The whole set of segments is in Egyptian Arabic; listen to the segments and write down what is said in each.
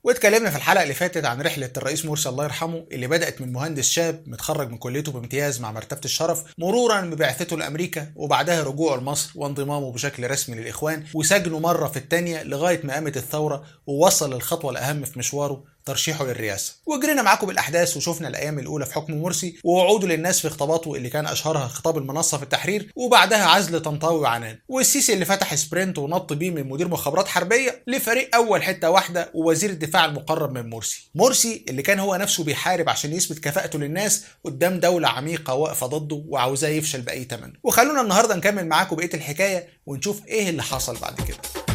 واتكلمنا في الحلقه اللي فاتت عن رحله الرئيس مرسي الله يرحمه اللي بدات من مهندس شاب متخرج من كليته بامتياز مع مرتبه الشرف مرورا ببعثته لامريكا وبعدها رجوعه لمصر وانضمامه بشكل رسمي للاخوان وسجنه مره في الثانيه لغايه ما قامت الثوره ووصل للخطوه الاهم في مشواره ترشيحه للرئاسه وجرينا معاكم بالاحداث وشفنا الايام الاولى في حكم مرسي ووعوده للناس في خطاباته اللي كان اشهرها خطاب المنصه في التحرير وبعدها عزل طنطاوي وعنان والسيسي اللي فتح سبرنت ونط بيه من مدير مخابرات حربيه لفريق اول حته واحده ووزير الدفاع المقرب من مرسي مرسي اللي كان هو نفسه بيحارب عشان يثبت كفاءته للناس قدام دوله عميقه واقفه ضده وعاوزاه يفشل باي ثمن وخلونا النهارده نكمل معاكم بقيه الحكايه ونشوف ايه اللي حصل بعد كده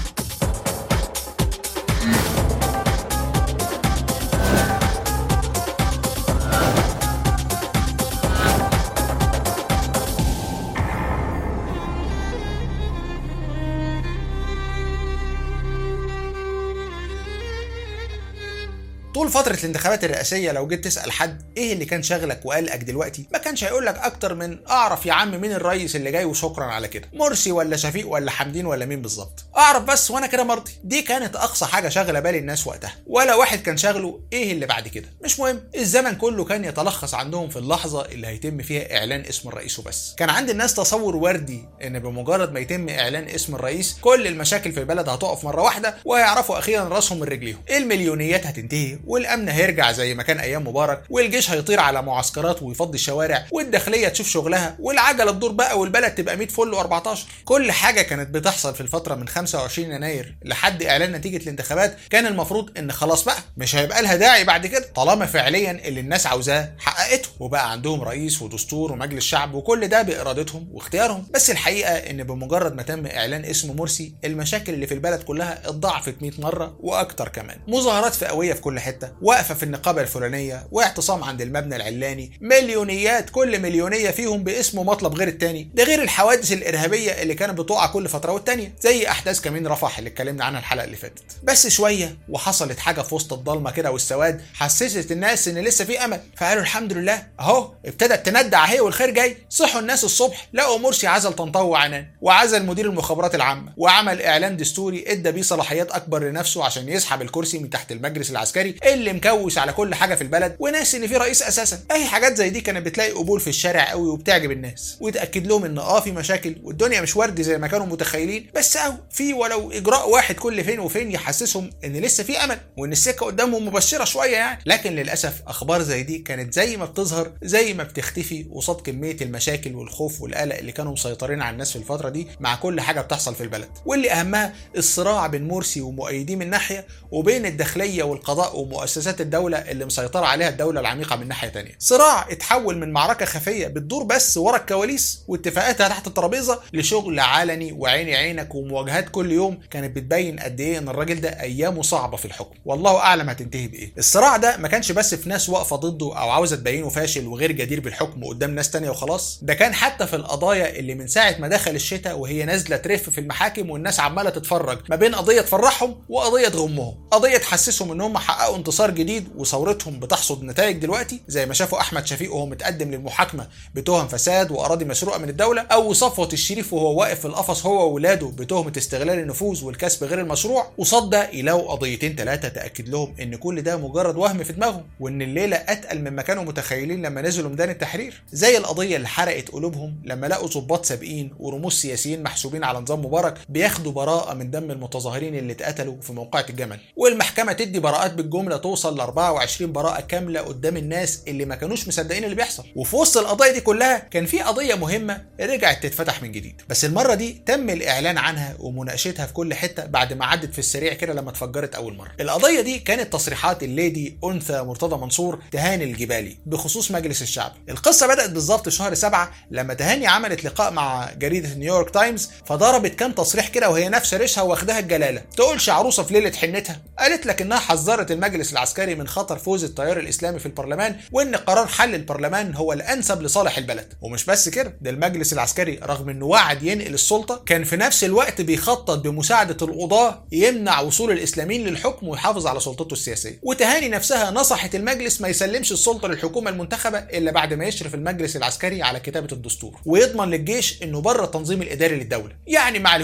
طول فترة الانتخابات الرئاسية لو جيت تسأل حد ايه اللي كان شاغلك وقلقك دلوقتي ما كانش هيقول لك اكتر من اعرف يا عم مين الرئيس اللي جاي وشكرا على كده مرسي ولا شفيق ولا حمدين ولا مين بالظبط اعرف بس وانا كده مرضي دي كانت اقصى حاجة شاغلة بال الناس وقتها ولا واحد كان شاغله ايه اللي بعد كده مش مهم الزمن كله كان يتلخص عندهم في اللحظة اللي هيتم فيها اعلان اسم الرئيس وبس كان عند الناس تصور وردي ان بمجرد ما يتم اعلان اسم الرئيس كل المشاكل في البلد هتقف مرة واحدة وهيعرفوا اخيرا راسهم من رجليهم المليونيات هتنتهي والامن هيرجع زي ما كان ايام مبارك والجيش هيطير على معسكرات ويفضي الشوارع والداخليه تشوف شغلها والعجله تدور بقى والبلد تبقى 100 فل و14 كل حاجه كانت بتحصل في الفتره من 25 يناير لحد اعلان نتيجه الانتخابات كان المفروض ان خلاص بقى مش هيبقى لها داعي بعد كده طالما فعليا اللي الناس عاوزاه حققته وبقى عندهم رئيس ودستور ومجلس شعب وكل ده بارادتهم واختيارهم بس الحقيقه ان بمجرد ما تم اعلان اسم مرسي المشاكل اللي في البلد كلها اتضاعفت 100 مره واكتر كمان مظاهرات فئويه في كل حته واقفه في النقابه الفلانيه واعتصام عند المبنى العلاني مليونيات كل مليونيه فيهم باسم ومطلب غير التاني ده غير الحوادث الارهابيه اللي كانت بتقع كل فتره والتانيه زي احداث كمين رفح اللي اتكلمنا عنها الحلقه اللي فاتت بس شويه وحصلت حاجه في وسط الضلمه كده والسواد حسست الناس ان لسه في امل فقالوا الحمد لله اهو ابتدت تندع اهي والخير جاي صحوا الناس الصبح لقوا مرسي عزل طنطاوي وعنان وعزل مدير المخابرات العامه وعمل اعلان دستوري ادى بيه صلاحيات اكبر لنفسه عشان يسحب الكرسي من تحت المجلس العسكري اللي مكوش على كل حاجه في البلد وناس ان في رئيس اساسا اي حاجات زي دي كانت بتلاقي قبول في الشارع قوي وبتعجب الناس وتاكد لهم ان اه في مشاكل والدنيا مش وردي زي ما كانوا متخيلين بس اهو في ولو اجراء واحد كل فين وفين يحسسهم ان لسه في امل وان السكه قدامهم مبشره شويه يعني لكن للاسف اخبار زي دي كانت زي ما بتظهر زي ما بتختفي قصاد كميه المشاكل والخوف والقلق اللي كانوا مسيطرين على الناس في الفتره دي مع كل حاجه بتحصل في البلد واللي اهمها الصراع بين مرسي ومؤيديه من ناحيه وبين الداخليه والقضاء ومؤسسات الدوله اللي مسيطره عليها الدوله العميقه من ناحيه تانية صراع اتحول من معركه خفيه بتدور بس ورا الكواليس واتفاقاتها تحت الترابيزه لشغل علني وعيني عينك ومواجهات كل يوم كانت بتبين قد ايه ان الراجل ده ايامه صعبه في الحكم والله اعلم هتنتهي بايه الصراع ده ما كانش بس في ناس واقفه ضده او عاوزه تبينه فاشل وغير جدير بالحكم قدام ناس تانية وخلاص ده كان حتى في القضايا اللي من ساعه ما دخل الشتاء وهي نازله ترف في المحاكم والناس عماله تتفرج ما بين قضيه تفرحهم وقضيه تغمهم قضيه تحسسهم ان هم حققوا انتصار جديد وثورتهم بتحصد نتائج دلوقتي زي ما شافوا احمد شفيق وهو متقدم للمحاكمه بتهم فساد واراضي مسروقه من الدوله او صفوه الشريف وهو واقف في القفص هو واولاده بتهمه استغلال النفوذ والكسب غير المشروع وصد ده يلاقوا قضيتين ثلاثه تاكد لهم ان كل ده مجرد وهم في دماغهم وان الليله اتقل مما كانوا متخيلين لما نزلوا ميدان التحرير زي القضيه اللي حرقت قلوبهم لما لقوا ضباط سابقين ورموز سياسيين محسوبين على نظام مبارك بياخدوا براءه من دم المتظاهرين اللي اتقتلوا في موقعة الجمل والمحكمه تدي براءات بالجمله توصل ل 24 براءه كامله قدام الناس اللي ما كانوش مصدقين اللي بيحصل وفي وسط القضايا دي كلها كان في قضيه مهمه رجعت تتفتح من جديد بس المره دي تم الاعلان عنها ومناقشتها في كل حته بعد ما عدت في السريع كده لما اتفجرت اول مره القضيه دي كانت تصريحات الليدي انثى مرتضى منصور تهاني الجبالي بخصوص مجلس الشعب القصه بدات بالظبط شهر سبعة لما تهاني عملت لقاء مع جريده نيويورك تايمز فضربت كام تصريح كده وهي نفس ريشها واخدها الجلاله تقولش عروسه في ليله حنتها قالت لك انها حذرت المجلس العسكري من خطر فوز التيار الاسلامي في البرلمان وان قرار حل البرلمان هو الانسب لصالح البلد ومش بس كده ده المجلس العسكري رغم انه وعد ينقل السلطه كان في نفس الوقت بيخطط بمساعده القضاه يمنع وصول الاسلاميين للحكم ويحافظ على سلطته السياسيه وتهاني نفسها نصحت المجلس ما يسلمش السلطه للحكومه المنتخبه الا بعد ما يشرف المجلس العسكري على كتابه الدستور ويضمن للجيش انه بره التنظيم الاداري للدوله يعني ما عليهوش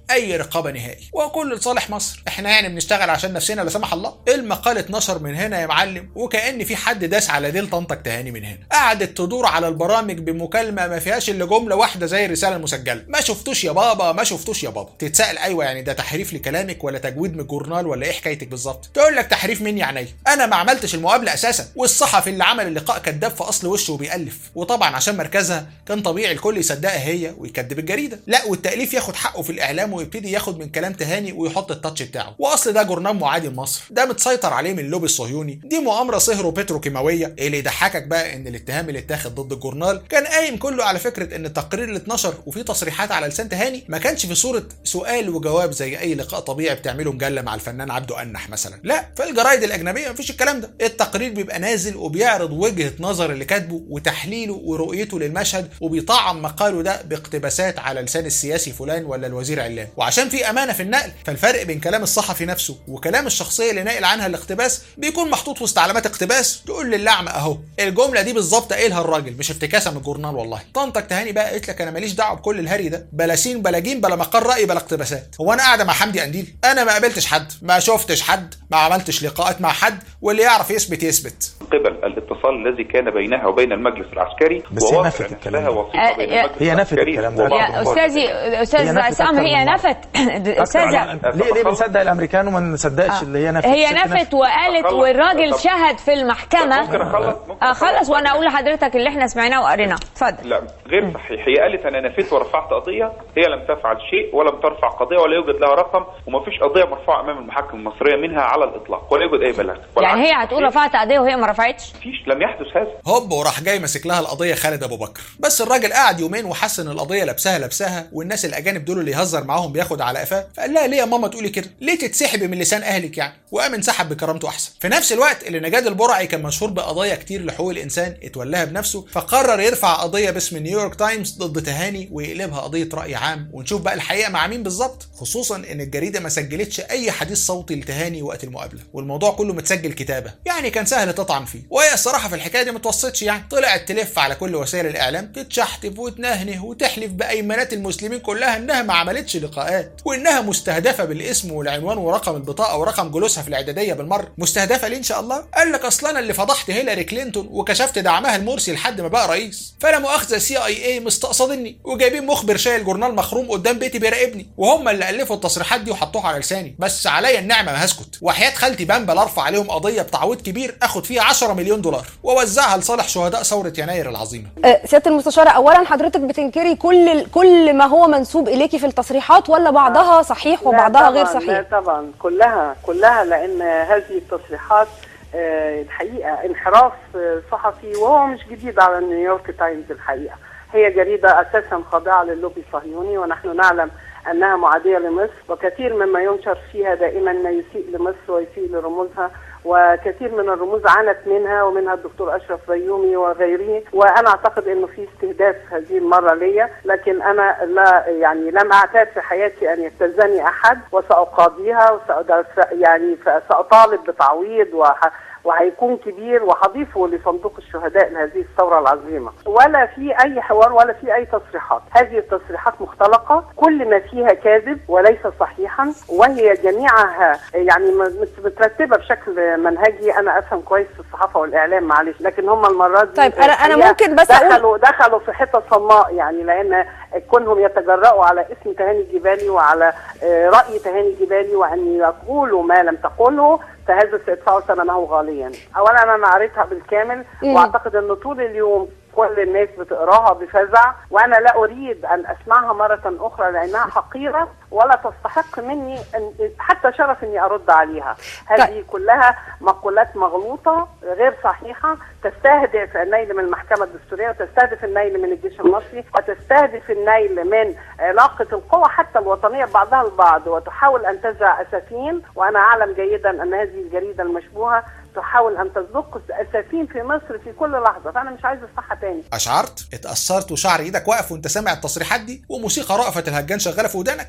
اي رقابه نهائي وكل لصالح مصر احنا يعني بنشتغل عشان نفسنا لا سمح الله المقال اتنشر من هنا يا معلم وكان في حد داس على ديل طنطك تهاني من هنا قعدت تدور على البرامج بمكالمه ما فيهاش الا جمله واحده زي الرساله المسجله ما شفتوش يا بابا ما شفتوش يا بابا تتسال ايوه يعني ده تحريف لكلامك ولا تجويد من الجورنال ولا ايه حكايتك بالظبط تقول لك تحريف مني عينيا انا ما عملتش المقابله اساسا والصحفي اللي عمل اللقاء كذاب في اصل وشه وبيالف وطبعا عشان مركزها كان طبيعي الكل يصدقها هي ويكذب الجريده لا والتاليف ياخد حقه في الاعلام ويبتدي ياخد من كلام تهاني ويحط التاتش بتاعه واصل ده جورنال معادي لمصر ده متسيطر عليه من اللوبي الصهيوني دي مؤامره صهر بتروكيماويه اللي يضحكك بقى ان الاتهام اللي اتاخد ضد الجورنال كان قايم كله على فكره ان التقرير اللي اتنشر وفيه تصريحات على لسان تهاني ما كانش في صوره سؤال وجواب زي اي لقاء طبيعي بتعمله مجله مع الفنان عبده انح مثلا لا في الجرايد الاجنبيه مفيش الكلام ده التقرير بيبقى نازل وبيعرض وجهه نظر اللي كاتبه وتحليله ورؤيته للمشهد وبيطعم مقاله ده باقتباسات على لسان السياسي فلان ولا الوزير علان وعشان في امانه في النقل فالفرق بين كلام الصحفي نفسه وكلام الشخصيه اللي ناقل عنها الاقتباس بيكون محطوط وسط علامات اقتباس تقول للعمى اهو الجمله دي بالظبط قايلها الراجل مش افتكاسه من الجورنال والله طنطك تهاني بقى قالت لك انا ماليش دعوه بكل الهري ده بلا سين بلا جيم بلا مقال راي بلا اقتباسات هو انا قاعده مع حمدي قنديل انا ما قابلتش حد ما شفتش حد ما عملتش لقاءات مع حد واللي يعرف يثبت يثبت قبل الاتصال الذي كان بينها وبين المجلس العسكري بس هي نفت الكلام ده. وثيقه بين آه، المجلس هي نفت العسكري الكلام ده. وبعض يا الضباط. استاذي استاذ هي نفت عصام أكتر هي من مرة. نفت أكتر استاذه عن- ليه ليه بنصدق الامريكان وما نصدقش اللي هي نفت هي الست نفت وقالت خلص. والراجل طب- شهد في المحكمه ممكن اخلص ممكن اه خلص وانا اقول لحضرتك اللي احنا سمعناه وقريناه اتفضل لا غير صحيح هي قالت انا نفيت ورفعت قضيه هي لم تفعل شيء ولم ترفع قضيه ولا يوجد لها رقم وما فيش قضيه مرفوعه امام المحاكم المصريه منها على الاطلاق ولا يوجد اي بلاغ يعني هي هتقول رفعت قضيه وهي ما رفعتش فيش لم يحدث هذا هوب وراح جاي ماسك لها القضيه خالد ابو بكر بس الراجل قعد يومين وحس ان القضيه لابسها لابسها والناس الاجانب دول اللي يهزر معاهم بياخد على قفاه فقال لها ليه يا ماما تقولي كده ليه تتسحبي من لسان اهلك يعني وقام انسحب بكرامته احسن في نفس الوقت اللي نجاد البرعي كان مشهور بقضايا كتير لحقوق الانسان اتولاها بنفسه فقرر يرفع قضيه باسم نيويورك تايمز ضد تهاني ويقلبها قضيه راي عام ونشوف بقى الحقيقه مع مين بالظبط خصوصا ان الجريده ما سجلتش اي حديث صوتي لتهاني وقت المقابله والموضوع كله متسجل كتابه يعني كان سهل تطعن فيه وهي الصراحه في الحكايه دي ما توصتش يعني طلعت تلف على كل وسائل الاعلام تتشحتف وتنهنه وتحلف بايمانات المسلمين كلها انها ما عملتش لقاءات وانها مستهدفه بالاسم والعنوان ورقم البطاقه ورقم جلوسها في الاعداديه بالمره مستهدفه ليه ان شاء الله قال لك اصلا أنا اللي فضحت هيلاري كلينتون وكشفت دعمها المرسي لحد ما بقى رئيس فلا مؤاخذه سي اي اي مستقصدني وجايبين مخبر شايل جورنال مخروم قدام بيتي بيراقبني وهم اللي الفوا التصريحات دي وحطوها على لساني بس عليا النعمه ما هسكت وحياه خالتي بامبا ارفع عليهم قضيه بتعويض كبير اخد فيها 10 مليون دولار واوزعها لصالح شهداء ثوره يناير العظيمه آه، سياده المستشاره اولا حضرتك بتنكري كل كل ما هو منسوب اليكي في التصريحات ولا بعضها صحيح لا وبعضها غير طبعاً، صحيح لا طبعا كلها كلها لان هذه التصريحات آه، الحقيقه انحراف آه، صحفي وهو مش جديد على نيويورك تايمز الحقيقه هي جريده اساسا خاضعه للوبي الصهيوني ونحن نعلم انها معاديه لمصر وكثير مما ينشر فيها دائما ما يسيء لمصر ويسيء لرموزها وكثير من الرموز عانت منها ومنها الدكتور اشرف بيومي وغيره وانا اعتقد انه في استهداف هذه المره ليا لكن انا لا يعني لم اعتاد في حياتي ان يبتزني احد وساقاضيها وسأدافع يعني ساطالب بتعويض وح وهيكون كبير وهضيفه لصندوق الشهداء لهذه الثورة العظيمة ولا في أي حوار ولا في أي تصريحات هذه التصريحات مختلقة كل ما فيها كاذب وليس صحيحا وهي جميعها يعني مت- مترتبة بشكل منهجي أنا أفهم كويس في الصحافة والإعلام معلش لكن هم المرات دي طيب، أنا- أنا الحقيقة ممكن بس أقول- دخلوا دخلوا في حتة صماء يعني لأن كونهم يتجرأوا على اسم تهاني الجبالي وعلى آه، رأي تهاني الجبالي وأن يقولوا ما لم تقله فهذا سيدفعوا ثمنه غاليا اولا انا قريتها بالكامل مم. واعتقد انه طول اليوم كل الناس بتقراها بفزع وانا لا اريد ان اسمعها مره اخرى لانها حقيره ولا تستحق مني أن حتى شرف اني ارد عليها هذه طيب. كلها مقولات مغلوطه غير صحيحه تستهدف النيل من المحكمه الدستوريه وتستهدف النيل من الجيش المصري وتستهدف النيل من علاقه القوى حتى الوطنيه بعضها البعض وتحاول ان تزرع اسفين وانا اعلم جيدا ان هذه الجريده المشبوهه تحاول ان تزق اسفين في مصر في كل لحظه فانا مش عايز اسمعها تاني اشعرت اتاثرت وشعر ايدك واقف وانت سامع التصريحات دي وموسيقى رأفت الهجان شغاله في ودانك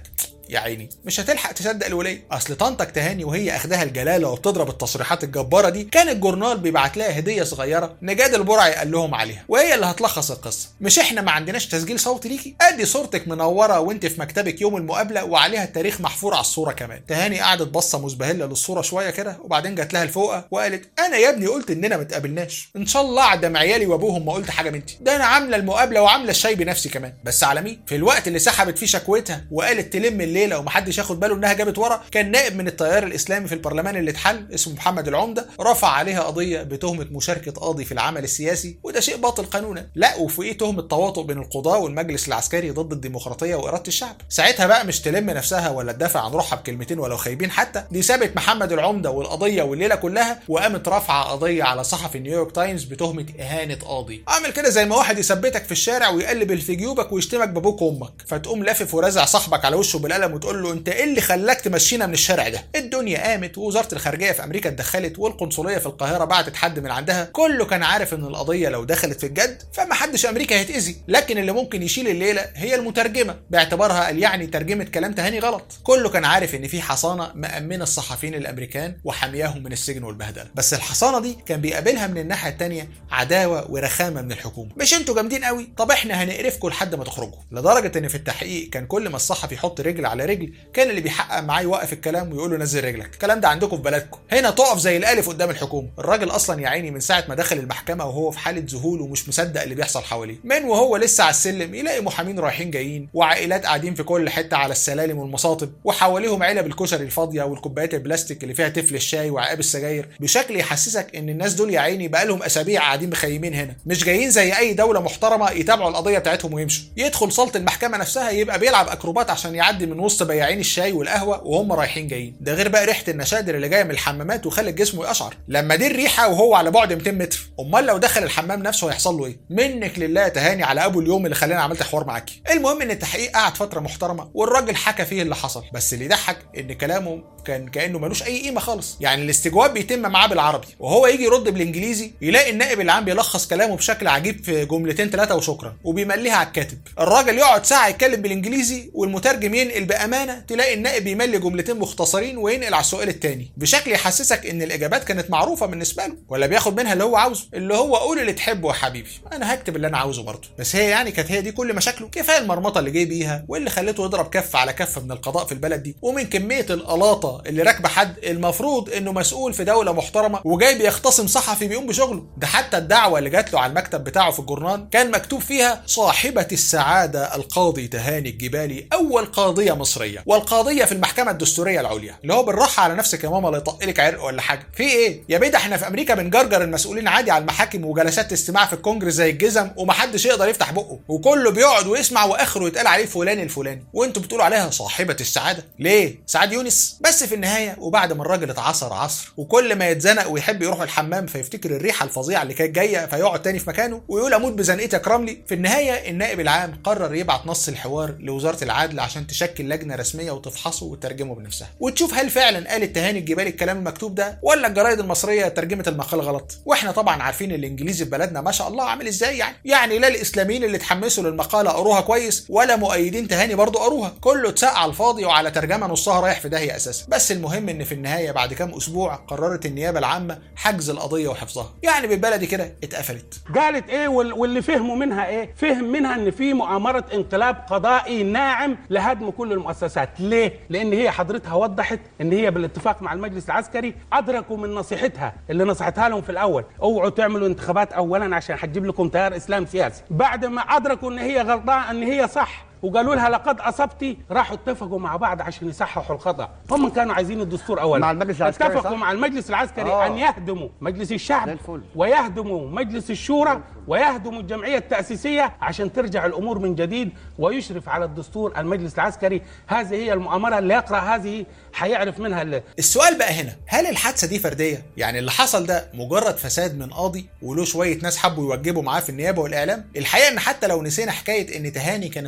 يا عيني مش هتلحق تصدق الوليه اصل طنطك تهاني وهي اخدها الجلاله وبتضرب التصريحات الجباره دي كان الجورنال بيبعت لها هديه صغيره نجاد البرعي قال لهم عليها وهي اللي هتلخص القصه مش احنا ما عندناش تسجيل صوتي ليكي ادي صورتك منوره وانت في مكتبك يوم المقابله وعليها التاريخ محفور على الصوره كمان تهاني قعدت بصه مزبهله للصوره شويه كده وبعدين جات لها الفوقه وقالت انا يا ابني قلت اننا ما اتقابلناش ان شاء الله اعدم عيالي وابوهم ما قلت حاجه منتي ده انا عامله المقابله وعامله الشاي بنفسي كمان بس على مين في الوقت اللي سحبت فيه شكوتها وقالت تلم الليله ومحدش ياخد باله انها جابت ورا كان نائب من التيار الاسلامي في البرلمان اللي اتحل اسمه محمد العمده رفع عليها قضيه بتهمه مشاركه قاضي في العمل السياسي وده شيء باطل قانونا لا وفوقيه تهمه تواطؤ بين القضاه والمجلس العسكري ضد الديمقراطيه واراده الشعب ساعتها بقى مش تلم نفسها ولا تدافع عن روحها بكلمتين ولو خايبين حتى دي سابت محمد العمده والقضيه والليله كلها وقامت رافعه قضيه على صحفي نيويورك تايمز بتهمه اهانه قاضي اعمل كده زي ما واحد يثبتك في الشارع ويقلب في جيوبك ويشتمك بابوك وامك فتقوم لافف ورازع صاحبك على وشه بالقلم وتقول له انت ايه اللي خلاك تمشينا من الشارع ده الدنيا قامت ووزاره الخارجيه في امريكا اتدخلت والقنصليه في القاهره بعتت حد من عندها كله كان عارف ان القضيه لو دخلت في الجد فما حدش امريكا هيتاذي لكن اللي ممكن يشيل الليله هي المترجمه باعتبارها قال يعني ترجمه كلام تهاني غلط كله كان عارف ان في حصانه مامنه الصحفيين الامريكان وحامياهم من السجن والبهدله بس الحصانه دي كان بيقابلها من الناحيه الثانيه عداوه ورخامه من الحكومه مش انتوا جامدين قوي طب احنا هنقرفكم لحد ما تخرجوا لدرجه ان في التحقيق كان كل ما الصحفي يحط رجل على رجل كان اللي بيحقق معاه يوقف الكلام ويقول له نزل رجلك الكلام ده عندكم في بلدكم هنا تقف زي الالف قدام الحكومه الراجل اصلا يا عيني من ساعه ما دخل المحكمه وهو في حاله ذهول ومش مصدق اللي بيحصل حواليه من وهو لسه على السلم يلاقي محامين رايحين جايين وعائلات قاعدين في كل حته على السلالم والمصاطب وحواليهم علب الكشري الفاضيه والكوبايات البلاستيك اللي فيها تفل الشاي وعقاب السجاير بشكل يحسسك ان الناس دول يا عيني بقالهم اسابيع قاعدين مخيمين هنا مش جايين زي اي دوله محترمه يتابعوا القضيه بتاعتهم ويمشوا يدخل صاله المحكمه نفسها يبقى بيلعب اكروبات عشان يعدي من وسط بياعين الشاي والقهوه وهم رايحين جايين ده غير بقى ريحه النشادر اللي جايه من الحمامات وخلت جسمه يقشعر لما دي الريحه وهو على بعد 200 متر امال لو دخل الحمام نفسه هيحصل له ايه منك لله تهاني على ابو اليوم اللي خلاني عملت حوار معاكي المهم ان التحقيق قعد فتره محترمه والراجل حكى فيه اللي حصل بس اللي يضحك ان كلامه كان كانه ملوش اي قيمه خالص يعني الاستجواب بيتم معاه بالعربي وهو يجي يرد بالانجليزي يلاقي النائب العام بيلخص كلامه بشكل عجيب في جملتين ثلاثه وشكرا وبيمليها على الكاتب الراجل يقعد ساعه يتكلم بالانجليزي والمترجم ينقل بامانه تلاقي النائب يملي جملتين مختصرين وينقل على السؤال الثاني بشكل يحسسك ان الاجابات كانت معروفه بالنسبه له ولا بياخد منها اللي هو عاوزه اللي هو قول اللي تحبه يا حبيبي انا هكتب اللي انا عاوزه برضه بس هي يعني كانت هي دي كل مشاكله كفايه المرمطه اللي جاي بيها واللي خلته يضرب كف على كف من القضاء في البلد دي ومن كميه القلاطه اللي راكبه حد المفروض انه مسؤول في دوله محترمه وجاي بيختصم صحفي بيقوم بشغله ده حتى الدعوه اللي جات له على المكتب بتاعه في الجورنال كان مكتوب فيها صاحبه السعاده القاضي تهاني الجبالي اول قاضيه مصريه والقاضيه في المحكمه الدستوريه العليا اللي هو بالراحه على نفسك يا ماما لا يطق لك عرق ولا حاجه في ايه يا بيه احنا في امريكا بنجرجر المسؤولين عادي على المحاكم وجلسات استماع في الكونجرس زي الجزم ومحدش يقدر يفتح بقه وكله بيقعد ويسمع واخره يتقال عليه فلان الفلاني وانتوا بتقولوا عليها صاحبه السعاده ليه سعاد يونس بس في النهايه وبعد ما الراجل اتعصر عصر وكل ما يتزنق ويحب يروح الحمام فيفتكر الريحه الفظيعه اللي كانت جايه فيقعد تاني في مكانه ويقول اموت بزنقتي اكرم لي في النهايه النائب العام قرر يبعت نص الحوار لوزاره العدل عشان تشكل لجنه رسميه وتفحصه وتترجمه بنفسها وتشوف هل فعلا قال التهاني الجبالي الكلام المكتوب ده ولا الجرايد المصريه ترجمت المقال غلط واحنا طبعا عارفين الانجليزي في بلدنا ما شاء الله عامل ازاي يعني يعني لا الاسلاميين اللي اتحمسوا للمقاله قروها كويس ولا مؤيدين تهاني برضه قروها كله اتساق على الفاضي وعلى ترجمه نصها رايح في داهيه اساسا بس المهم ان في النهايه بعد كام اسبوع قررت النيابه العامه حجز القضيه وحفظها يعني بالبلدي كده اتقفلت قالت ايه واللي فهموا منها ايه فهم منها ان في مؤامره انقلاب قضائي ناعم لهدم كل المؤسسات ليه لان هي حضرتها وضحت ان هي بالاتفاق مع المجلس العسكري ادركوا من نصيحتها اللي نصحتها لهم في الاول اوعوا تعملوا انتخابات اولا عشان هتجيب لكم تيار اسلام سياسي بعد ما ادركوا ان هي غلطان ان هي صح وقالوا لها لقد اصبتي راحوا اتفقوا مع بعض عشان يصححوا الخطا هم كانوا عايزين الدستور اولا مع المجلس العسكري اتفقوا صح؟ مع المجلس العسكري آه. ان يهدموا مجلس الشعب زي الفل. ويهدموا مجلس الشورى ويهدموا الجمعيه التاسيسيه عشان ترجع الامور من جديد ويشرف على الدستور المجلس العسكري هذه هي المؤامره اللي يقرا هذه هيعرف منها اللي. السؤال بقى هنا هل الحادثه دي فرديه يعني اللي حصل ده مجرد فساد من قاضي وله شويه ناس حبوا يوجبوا معاه في النيابه والاعلام الحقيقه ان حتى لو نسينا حكايه ان تهاني كانت متعوده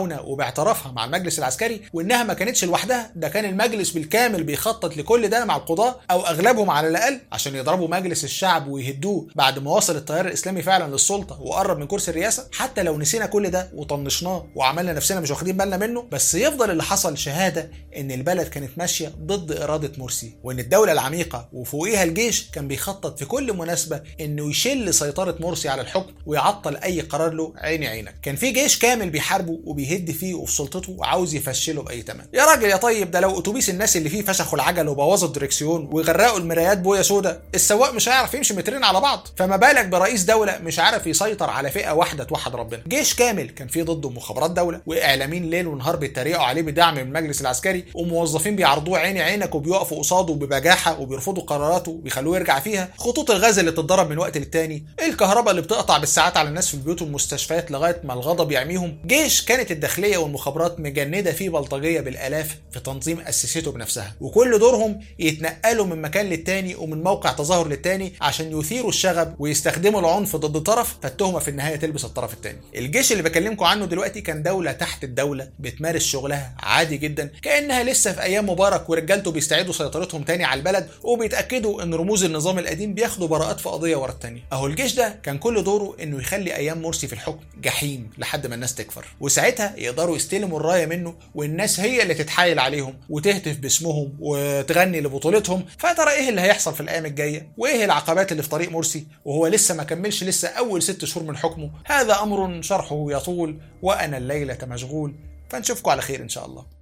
بالمعاونه وباعترافها مع المجلس العسكري وانها ما كانتش لوحدها ده كان المجلس بالكامل بيخطط لكل ده مع القضاه او اغلبهم على الاقل عشان يضربوا مجلس الشعب ويهدوه بعد ما وصل التيار الاسلامي فعلا للسلطه وقرب من كرسي الرئاسه حتى لو نسينا كل ده وطنشناه وعملنا نفسنا مش واخدين بالنا منه بس يفضل اللي حصل شهاده ان البلد كانت ماشيه ضد اراده مرسي وان الدوله العميقه وفوقيها الجيش كان بيخطط في كل مناسبه انه يشل سيطره مرسي على الحكم ويعطل اي قرار له عيني عينك كان في جيش كامل بيحاربه وبيهد فيه وفي سلطته وعاوز يفشله باي ثمن يا راجل يا طيب ده لو اتوبيس الناس اللي فيه فشخوا العجل وبوظوا الدركسيون وغرقوا المرايات بويا سودا السواق مش هيعرف يمشي مترين على بعض فما بالك برئيس دوله مش عارف يسيطر على فئه واحده توحد ربنا جيش كامل كان فيه ضده مخابرات دوله واعلاميين ليل ونهار بيتريقوا عليه بدعم من المجلس العسكري وموظفين بيعرضوه عيني عينك وبيقفوا قصاده ببجاحه وبيرفضوا قراراته وبيخلوه يرجع فيها خطوط الغاز اللي بتتضرب من وقت للتاني الكهرباء اللي بتقطع بالساعات على الناس في البيوت والمستشفيات لغايه ما الغضب يعميهم جيش كانت الداخليه والمخابرات مجنده فيه بلطجيه بالالاف في تنظيم اسسته بنفسها وكل دورهم يتنقلوا من مكان للتاني ومن موقع تظاهر للتاني عشان يثيروا الشغب ويستخدموا العنف ضد طرف فالتهمه في النهايه تلبس الطرف التاني الجيش اللي بكلمكم عنه دلوقتي كان دوله تحت الدوله بتمارس شغلها عادي جدا كانها لسه في ايام مبارك ورجالته بيستعيدوا سيطرتهم تاني على البلد وبيتاكدوا ان رموز النظام القديم بياخدوا براءات في قضيه ورا التانيه اهو الجيش ده كان كل دوره انه يخلي ايام مرسي في الحكم جحيم لحد ما الناس تكفر وساعتها يقدروا يستلموا الرايه منه والناس هي اللي تتحايل عليهم وتهتف باسمهم وتغني لبطولتهم فترى ايه اللي هيحصل في الايام الجايه وايه العقبات اللي في طريق مرسي وهو لسه ما كملش لسه اول ست شهور من حكمه هذا امر شرحه يطول وانا الليله مشغول فنشوفكم على خير ان شاء الله